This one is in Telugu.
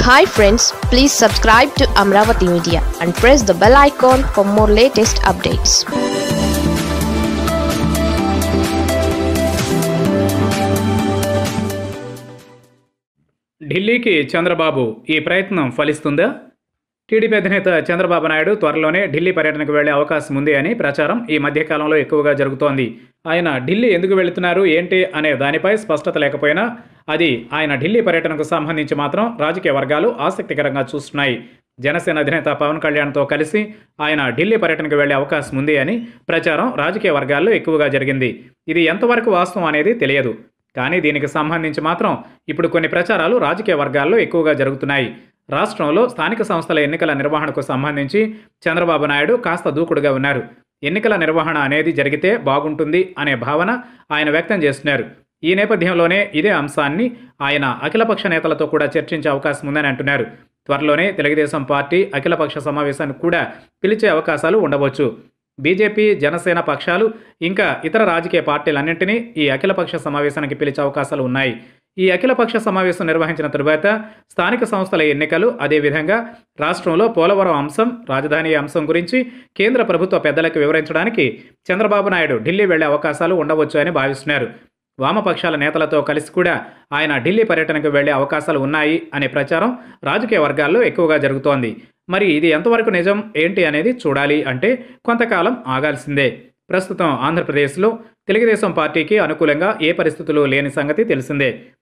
hi friends please subscribe to Amaravati media and press the bell icon for more latest updates ఢిల్లీకి చంద్రబాబు ఈ ప్రయత్నం ఫలిస్తుందా టీడీపీ అధినేత చంద్రబాబు నాయుడు త్వరలోనే ఢిల్లీ పర్యటనకు వెళ్లే అవకాశం ఉంది అని ప్రచారం ఈ మధ్యకాలంలో ఎక్కువగా జరుగుతోంది ఆయన ఢిల్లీ ఎందుకు వెళుతున్నారు ఏంటి అనే దానిపై స్పష్టత లేకపోయినా అది ఆయన ఢిల్లీ పర్యటనకు సంబంధించి మాత్రం రాజకీయ వర్గాలు ఆసక్తికరంగా చూస్తున్నాయి జనసేన అధినేత పవన్ కళ్యాణ్తో కలిసి ఆయన ఢిల్లీ పర్యటనకు వెళ్లే అవకాశం ఉంది అని ప్రచారం రాజకీయ వర్గాల్లో ఎక్కువగా జరిగింది ఇది ఎంతవరకు వాస్తవం అనేది తెలియదు కానీ దీనికి సంబంధించి మాత్రం ఇప్పుడు కొన్ని ప్రచారాలు రాజకీయ వర్గాల్లో ఎక్కువగా జరుగుతున్నాయి రాష్ట్రంలో స్థానిక సంస్థల ఎన్నికల నిర్వహణకు సంబంధించి చంద్రబాబు నాయుడు కాస్త దూకుడుగా ఉన్నారు ఎన్నికల నిర్వహణ అనేది జరిగితే బాగుంటుంది అనే భావన ఆయన వ్యక్తం చేస్తున్నారు ఈ నేపథ్యంలోనే ఇదే అంశాన్ని ఆయన అఖిలపక్ష నేతలతో కూడా చర్చించే అవకాశం ఉందని అంటున్నారు త్వరలోనే తెలుగుదేశం పార్టీ అఖిలపక్ష సమావేశాన్ని కూడా పిలిచే అవకాశాలు ఉండవచ్చు బీజేపీ జనసేన పక్షాలు ఇంకా ఇతర రాజకీయ పార్టీలన్నింటినీ ఈ అఖిలపక్ష సమావేశానికి పిలిచే అవకాశాలు ఉన్నాయి ఈ అఖిలపక్ష సమావేశం నిర్వహించిన తరువాత స్థానిక సంస్థల ఎన్నికలు అదేవిధంగా రాష్ట్రంలో పోలవరం అంశం రాజధాని అంశం గురించి కేంద్ర ప్రభుత్వ పెద్దలకు వివరించడానికి చంద్రబాబు నాయుడు ఢిల్లీ వెళ్లే అవకాశాలు ఉండవచ్చు అని భావిస్తున్నారు వామపక్షాల నేతలతో కలిసి కూడా ఆయన ఢిల్లీ పర్యటనకు వెళ్లే అవకాశాలు ఉన్నాయి అనే ప్రచారం రాజకీయ వర్గాల్లో ఎక్కువగా జరుగుతోంది మరి ఇది ఎంతవరకు నిజం ఏంటి అనేది చూడాలి అంటే కొంతకాలం ఆగాల్సిందే ప్రస్తుతం ఆంధ్రప్రదేశ్లో తెలుగుదేశం పార్టీకి అనుకూలంగా ఏ పరిస్థితులు లేని సంగతి తెలిసిందే